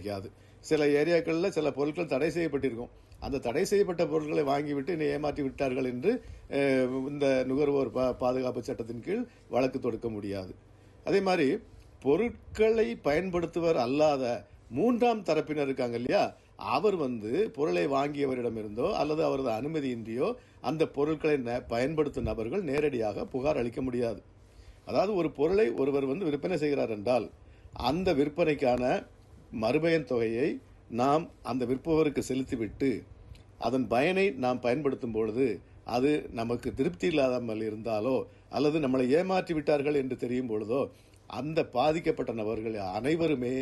கிடைக்காது சில ஏரியாக்களில் சில பொருட்கள் தடை செய்யப்பட்டிருக்கும் அந்த தடை செய்யப்பட்ட பொருட்களை வாங்கிவிட்டு என்னை ஏமாற்றி விட்டார்கள் என்று அஹ், இந்த நுகர்வோர் பா- பாதுகாப்பு சட்டத்தின் கீழ் வழக்கு தொடுக்க முடியாது அதே மாதிரி பொருட்களை பயன்படுத்துவர் அல்லாத மூன்றாம் தரப்பினர் இருக்காங்க இல்லையா அவர் வந்து பொருளை வாங்கியவரிடமிருந்தோ அல்லது அவரது அனுமதியின்றியோ அந்த பொருட்களை ந- பயன்படுத்தும் நபர்கள் நேரடியாக புகார் அளிக்க முடியாது அதாவது ஒரு பொருளை ஒருவர் வந்து விற்பனை செய்கிறார் என்றால் அந்த விற்பனைக்கான மறுபயன் தொகையை நாம் அந்த விற்பவருக்கு செலுத்திவிட்டு அதன் பயனை நாம் பயன்படுத்தும் பொழுது அது நமக்கு திருப்தி இல்லாமல் இருந்தாலோ அல்லது நம்மளை ஏமாற்றி விட்டார்கள் என்று தெரியும் பொழுதோ அந்த பாதிக்கப்பட்ட நபர்கள் அனைவருமே